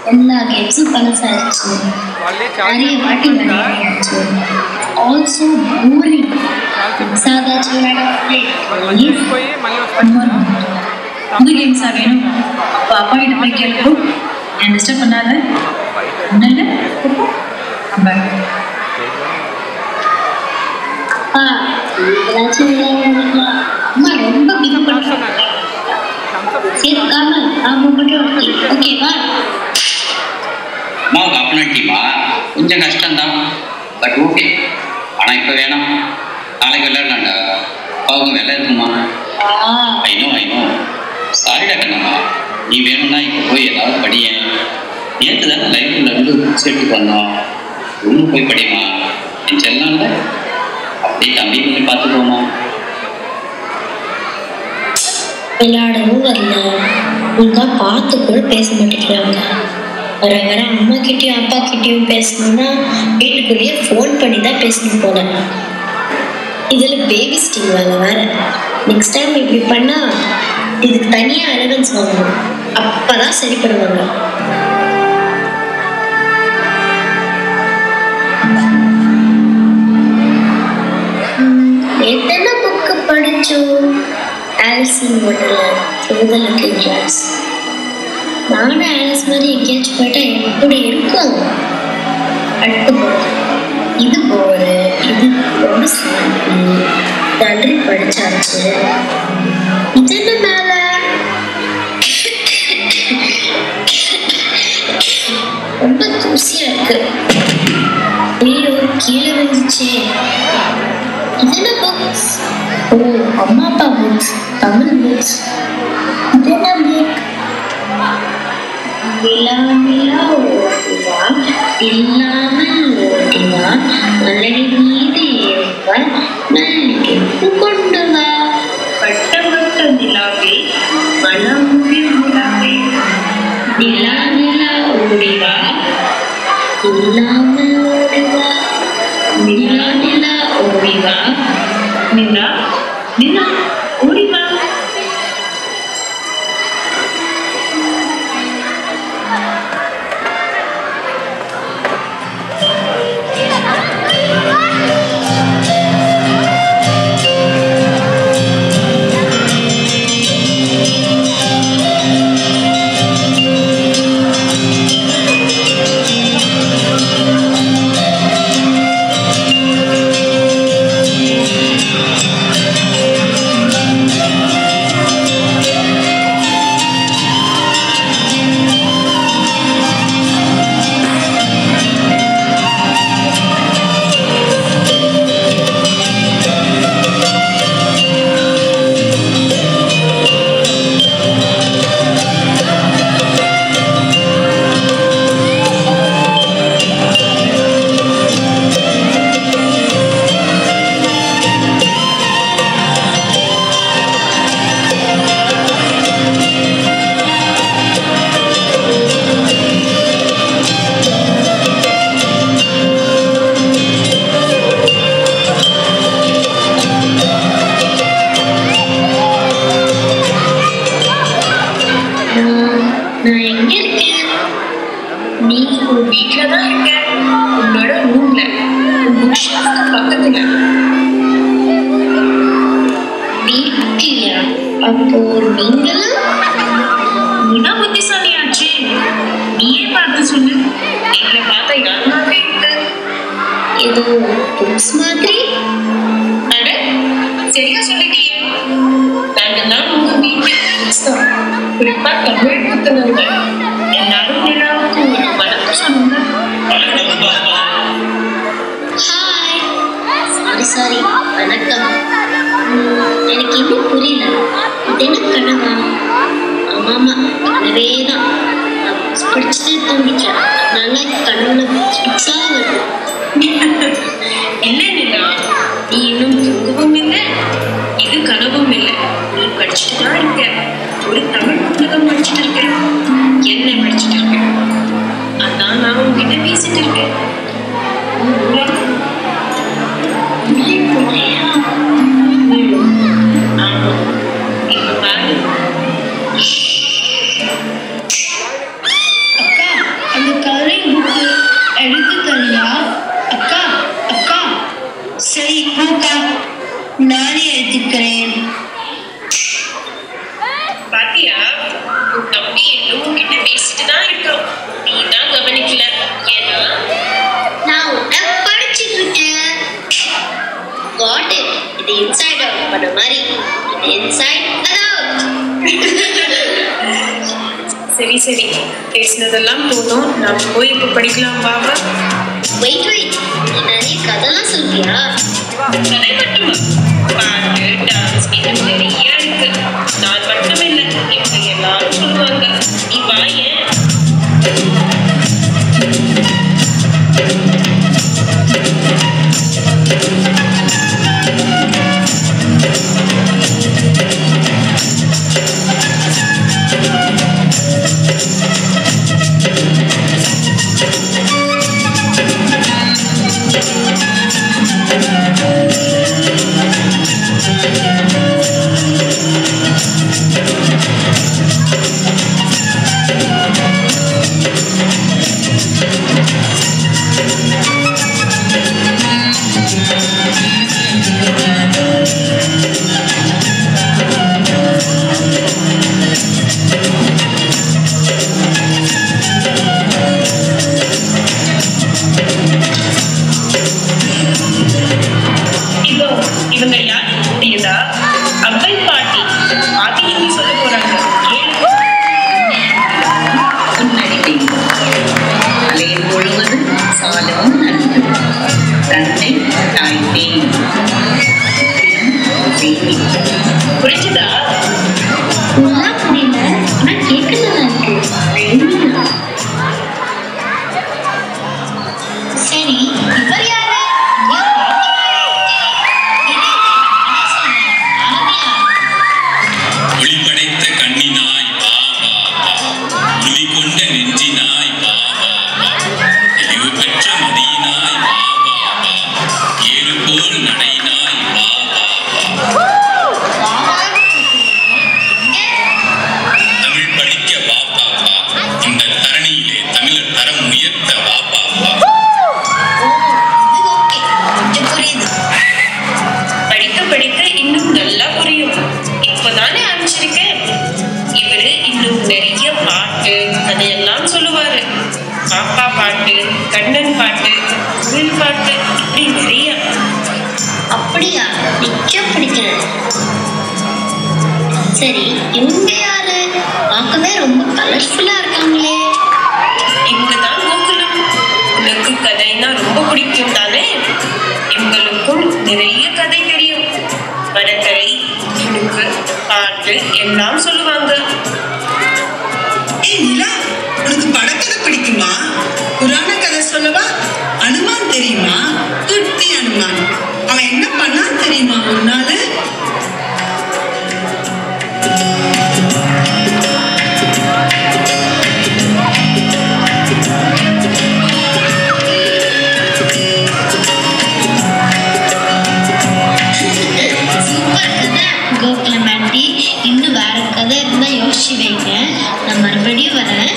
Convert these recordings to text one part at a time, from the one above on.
எல்லா கேம்ஸும் பழசாயிடுச்சு వాళ్ళే நிறைய வாட்டி விளையாடியாச்சு ஆல்சோ போரிங் சாதாச்சு விளையாட పోయి మళ్ళీ వస్తాను புது கேம்ஸா வேணும் அப்போ அப்பா கிட்ட போய் கேட்போ என் டிஸ்டர்ப் பண்ணாத ஒன்றும் இல்லை நம்ம அப்பா ஏதாச்சும் விளையாடுறீங்களா அம்மா ரொம்ப பிக் பண்ணுறாங்க சரி காமல் நாம மட்டும் ஓகேவா அம்மாவுக்கு அப்பனன் டீமா கொஞ்சம் கஷ்டம்தான் பட் ஓகே ஆனால் இப்போ வேணாம் நாளைக்கு விளையாடலாம்டா அப்பாவுக்கு வேலை இருக்குமா ஐநோ ஐநோ சாரிடா கண்ணம்மா நீ வேணும்னா இப்போ போய் ஏதாவது படியேன் நேற்று தானே லைப்ரரியில் இருந்து புக்ஸ் எடுத்து வந்தோம் ரூம் போய் படிமா என் செல்லாம்ல அப்படியே தம்பி கொஞ்சம் பார்த்துக்கோமா விளையாடவும் வரல ஒழுங்கா பார்த்து கூட பேச மாட்டேங்கிறாங்க வர வர அம்மா கிட்டயும் அப்பா கிட்டயும் பேசணும்னா வீட்டுக்குள்ளேயே ஃபோன் பண்ணி தான் பேசணும் போல இதில் பேபி ஸ்டிங் வேலை வேற நெக்ஸ்ட் டைம் இப்படி பண்ணா இதுக்கு தனியாக அலவன்ஸ் வாங்கணும் அப்பதான் சரி பண்ணுவாங்க எத்தனை புக்கு படிச்சோம் ஆல்சின் ஹோட்டலில் சுதலுக்கு கிளாஸ் நானும் ஆலிஸ் மாதிரி எங்கேயாச்சும் போயிட்டா எப்படி இருக்கும் அடுத்து போகுது இது போரு இது ரொம்ப சாப்பி நன்றி படிச்சாச்சு இது என்ன மேல ரொம்ப தூசியா இருக்கு ஐயோ கீழே விழுந்துச்சே இது என்ன புக்ஸ் ஓ அம்மா அப்பா புக்ஸ் தமிழ் புக்ஸ் இது என்ன புக் நிலா நிலா ஓட்டுவான் இல்லாமல் ஓட்டினான் மலடி மீது ஏறுவான் மல்லிகைப்பு கொண்டு வா பட்ட பட்ட நிலாவே மனமுடி நிலாவே நிலா நிலா ஓடிவா இல்லாமல் ஓடிவா நிலா நிலா ஓடிவா நிலா நிலா ஓடிவா நான் நான் எங்க இருக்கேன் நீ உன் வீட்ல தான் இருக்க உன்னோட ரூம்ல புக் ஷெல்ஃப்க்கு பக்கத்துல வீட்லயா அப்போ நீங்களும் நீதான் புத்திசாலியாச்சு நீயே பார்த்து சொல்லு எங்களை பார்த்தா யார் மாதிரி இருக்கு ஏதோ புக்ஸ் மாதிரி அட சரியா சொல்லிட்டியே நாங்க தான் உங்க வீட்டு friends தான் குறிப்பா தமிழ் புத்தகங்க எல்லாரும் நிலாவுக்கு ஒரு வணக்கம் சொல்லுங்க ஹாய் சாரி சாரி வணக்கம் உம், எனக்கு இன்னும் புரியல இது என்ன கனவா ஆமாமா கனவே தான் நான் books படிச்சுட்டே தூங்கிட்டேன் அதனால கனவுல பிக்ஸாக வருது இல்ல நிலா நீ இன்னும் தூங்கவும் இல்லை இது கனவும் இல்லை நீ படிச்சுட்டு தான் இருக்க ஒரு தமிழ் புத்தகம் படிச்சுட்டு இருக்க என்ன படிச்சுட்டு இருக்க அதான் நான் உங்ககிட்ட பேசிட்டு இருக்கேன் உள்ள உள்ளே போலையா ஆமா இப்ப பாரு அக்கா போக்கா நானே எடுத்துக்கிறேன் பாத்தியா உன் தம்பி இன்னும் உன்கிட்ட பேசிட்டு தான் இருக்கான் நீ தான் கவனிக்கல ஏன்னா நான் உன்னை படிச்சுட்டு இருக்கேன் காட் இட் இது இன்சைட் அவுட் பண்ண மாதிரி இது இன்சைட் அவுட் சரி சரி பேசினதெல்லாம் போதும் நாம போய் இப்ப படிக்கலாம் பாபா வெயிட் வெயிட் நீ நிறைய கதைலாம் சொல்றியா கதை மட்டுமா பாட்டு டான்ஸ் இன்னும் நிறைய இருக்கு நான் மட்டும் இல்லை இப்ப எல்லாரும் சொல்லுவாங்க நீ வாயேன் இதோ இவங்க யார் புரியுதா அம்பை பாட்டி ஆதி ஹிந்தி சொல்ல போறாங்க கேளு நடிப்பேன் அலையில் முழுவதும் சாலவும் நன்கு தன்னை தாய்ப்பேன் புரிஞ்சுதா நல்லா புரியல ஆனா கேட்க நல்லா இருக்கு சரி இவர் யாரு ஒளிபடைத்த கண்ணினாய் வா வா வா உறுதி கொண்ட நெஞ்சினாய் வா வா வா தெளிவு பெற்ற மதியினாய் வா வா வா ஏறு போல் நடையினாய் வா வா வா தமிழ் படிக்க வா பாப்பா இந்த தரணியிலே தமிழர் தரம் உயர்த்த வா பாப்பா கொஞ்சம் புரியுது படிக்க படிக்க இன்னும் நல்லா புரியும் இப்பதானே ஆரம்பிச்சிருக்கேன் இவரு இன்னும் நிறைய பாட்டு கதையெல்லாம் சொல்லுவாரு பாப்பா பாட்டு கண்ணன் பாட்டு குயில் பாட்டு இப்படி நிறைய அப்படியா நிச்சயம் பிடிக்கிறேன் சரி இவங்க யாரு பார்க்கவே ரொம்ப கலர்ஃபுல்லா இருக்காங்களே இவங்கதான் கோகுலம் உனக்கு கதைனா ரொம்ப பிடிக்கும் தானே இவங்களுக்கும் நிறைய கதை தெரியும் வடகரை துணுக்கு பாட்டு எல்லாம் சொல்லுவாங்க ஏய் நிலா உனக்கு படக்கதை பிடிக்குமா புராண கதை சொல்லவா அனுமான் தெரியுமா குட்டி அனுமான் அவன் என்ன பண்ணான் தெரியுமா ஒரு நாள் சூப்பர் கதை கோகுலம் ஆண்டி இன்னும் வேற கதை இருந்தா யோசிச்சு வைங்க நான் மறுபடியும் வரேன்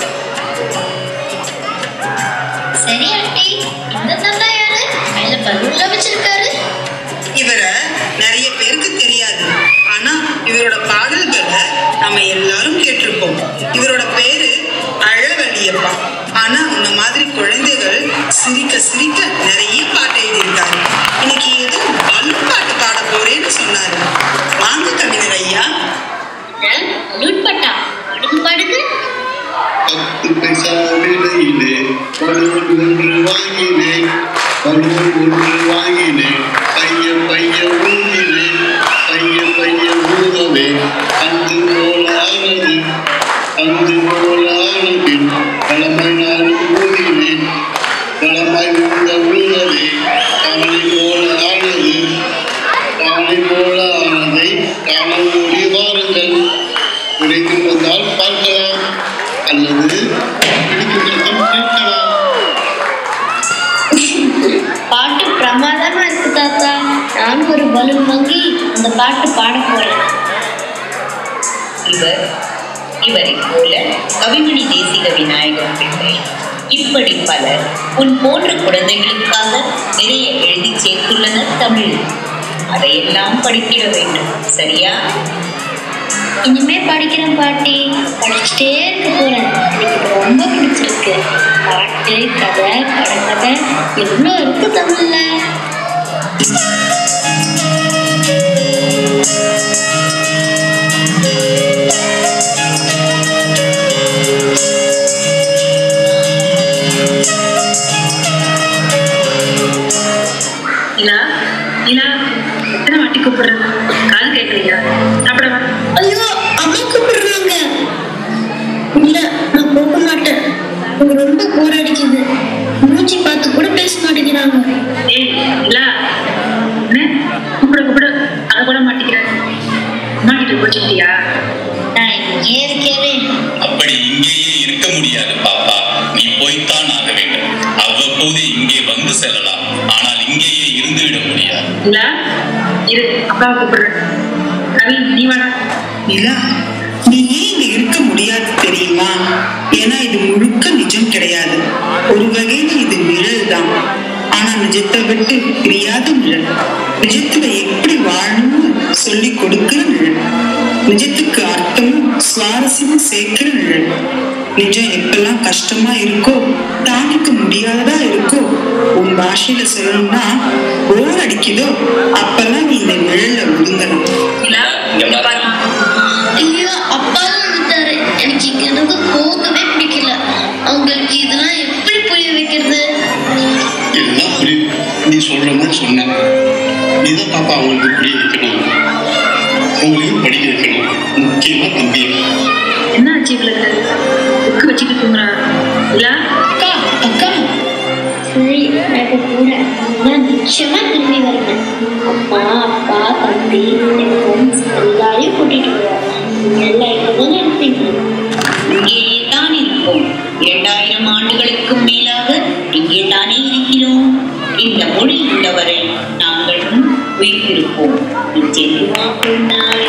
சரி ஆண்டி இந்த தாத்தா யாரு கையில பலூன்ல வச்சிருக்காரு இவரை நிறைய பேருக்கு தெரியாது ஆனா இவரோட பாடல்களை நம்ம எல்லாரும் கேட்டிருப்போம் இவரோட பேரு அழவழியப்பா ஆனா உன்ன மாதிரி குழந்தைகள் சிரிக்க சிரிக்க நிறைய பாட்டு எழுதியிருக்காரு இன்னைக்கு ஏதோ பலூன் பாட்டு பாட போறேன்னு சொன்னாரு வாங்க கவிஞர் ஐயா பலூன் பட்டா பாடுங்க பாடுங்க பத்து பைசா விலையிலே பலூன் ஒன்று வாங்கினேன் பலூன் ஒன்று வாங்கினேன் பைய பைய ஊதினேன் பைய பைய ஊதவே அந்து போல ஆனது அந்து போல ஆனது பழமை நான் ஊதினேன் பழமை ஊத ஊதவே கவலை போல ஆனது காலை போல ஆனதை காண ஓடி வாருங்கள் பிடிக்கும் வந்தால் பார்க்கலாம் அல்லது பிடிக்கும் வந்தால் கேட்கலாம் பாட்டு பிரமாதமா இருக்கு தாத்தா நான் ஒரு பலூன் வாங்கி அந்த பாட்டு பாட போறேன் இவர் இவரைப் போல கவிமணி தேசிக விநாயகம் பிள்ளை இப்படி பலர் உன் போன்ற குழந்தைகளுக்காக நிறைய எழுதி சேர்த்துள்ளனர் தமிழ் அதையெல்லாம் படித்திட வேண்டும் சரியா இனிமே படிக்கிறேன் பாட்டி படிச்சுட்டே இருக்க போறேன் எனக்கு இது ரொம்ப பிடிச்சிருக்கு பாட்டு கதை படக்கதை எவ்வளோ இருக்கு தமிழ்ல நிலா நிலா எத்தனை வாட்டி கூப்பிடுறேன் காது கேட்கலையா சாப்பிட வா ஐயோ அம்மா கூப்பிடுறாங்க இல்ல நான் போக மாட்டேன் எனக்கு ரொம்ப போர் அடிக்குது மூச்சு பார்த்து கூட பேச மாட்டேங்கிறாங்க ஏய் நிலா என்ன கூப்பிட கூப்பிட அதை கூட மாட்டிக்கிறேன் அம்மா கிட்ட போச்சுட்டியா நான் இங்கே இருக்கேன் அப்படி இங்கேயே இருக்க முடியாது பாப்பா நீ போய்த்தான் ஆக வேண்டும் அவ்வப்போது இங்கே வந்து செல்லலாம் ஆனால் இங்கேயே இருந்துவிட முடியாது நிலா இரு அப்பாவை கூப்பிடுறேன் கவி நீ வாடா நிலா நீ ஏன் இங்க இருக்க முடியாது தெரியுமா ஏன்னா இது முழுக்க நிஜம் கிடையாது ஒரு வகையில இது நிழல் தான் ஆனா நிஜத்தை விட்டு பிரியாத நிழல் நிஜத்துல எப்படி வாழணும்னு சொல்லி கொடுக்கிற நிழல் நிஜத்துக்கு அர்த்தமும் சுவாரஸ்யமும் சேர்க்கிற நிழல் நிஜம் எப்பெல்லாம் கஷ்டமா இருக்கோ தாங்கிக்க முடியாததா இருக்கோ உன் பாஷையில சொல்லணும்னா போர் அடிக்குதோ அப்பெல்லாம் நீ இந்த நிழல்ல ஒதுங்கலாம் நிலா இங்க பாருமா ஐயோ அப்பாவும் வந்துட்டாரு எனக்கு இங்க இருந்து போகவே பிடிக்கல அவங்களுக்கு இதெல்லாம் எப்படி புரிய வைக்கிறது எல்லாம் புரியுது நீ சொல்ற மாதிரி சொன்னேன் நீதான் பாப்பா அவங்களுக்கு புரிய வைக்கணும் அவங்களையும் படிக்க வைக்கணும் முக்கியமா தம்பியை என்ன ஆச்சு இவளுக்கு புக்கு வச்சுட்டு தூங்குறா நிலா அக்கா அக்கா சரி நான் இப்ப போறேன் நான் நிச்சயமா திரும்பி வருவேன் அம்மா அப்பா தம்பி என் ஃப்ரெண்ட்ஸ் எல்லாரையும் கூட்டிட்டு போறேன் நீங்க எல்லாம் இப்பதானே இருப்பீங்க இங்கேயே தான் இருப்போம் இரண்டாயிரம் ஆண்டுகளுக்கு மேலாக இங்கே தானே இருக்கிறோம் இந்த மொழி உள்ளவரை நாங்களும் உயிர்த்திருப்போம் நிச்சயமா பொன்னாய்.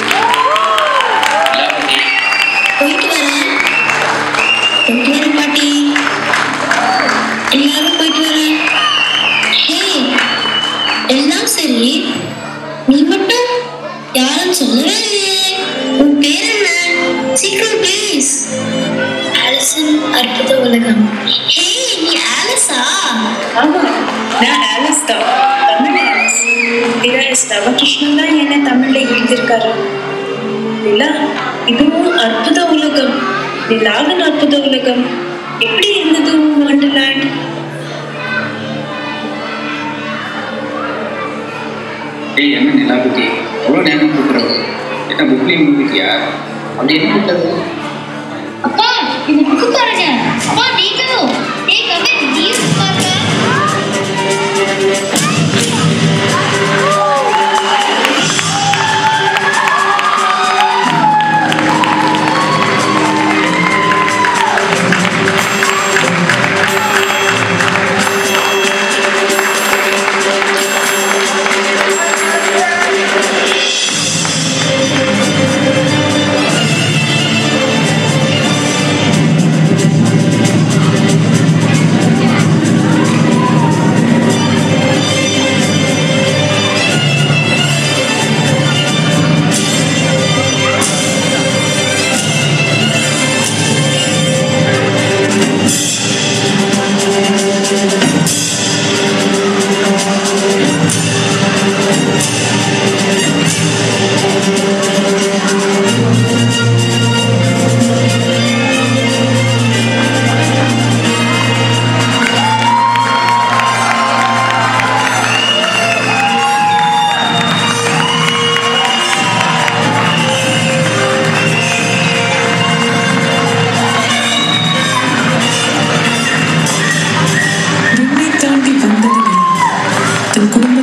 போயிட்டு வரேன் போயிட்டு வரேன் பாட்டி எல்லாரும் போயிட்டு வரேன் ஹே எல்லாம் சரி நீ மட்டும் யாரும் சொல்லவே இல்லையே உன் பேர் என்ன சீக்கிரம் ப்ளீஸ் ஆலிசன் அற்புத உலகம் ஹே நீ ஆலிஸா ஆமா நான் ஆலிஸ் தான் தமிழ் ஆலிஸ் திரு எஸ் ரமகிருஷ்ணன் தான் என்ன தமிழ்ல எழுதியிருக்காரு நிலா இதுவும் அற்புத உலகம் நிலாவின் அற்புத உலகம் எப்படி இருந்தது உன் வண்டர்லேண்ட் ஏய் என்ன நிலா குட்டி எவ்வளோ நேரம் கூப்பிட்றோம் என்ன புக்லேயும் முடிக்கியா அப்படி என்ன பண்ணுறது அப்பா இந்த புக்கு பாருங்க அப்பா நீங்களும் ஏய் கவின் நீ பாருங்க விண்ணை தாண்டி வந்தது நிலா. தன் குடும்ப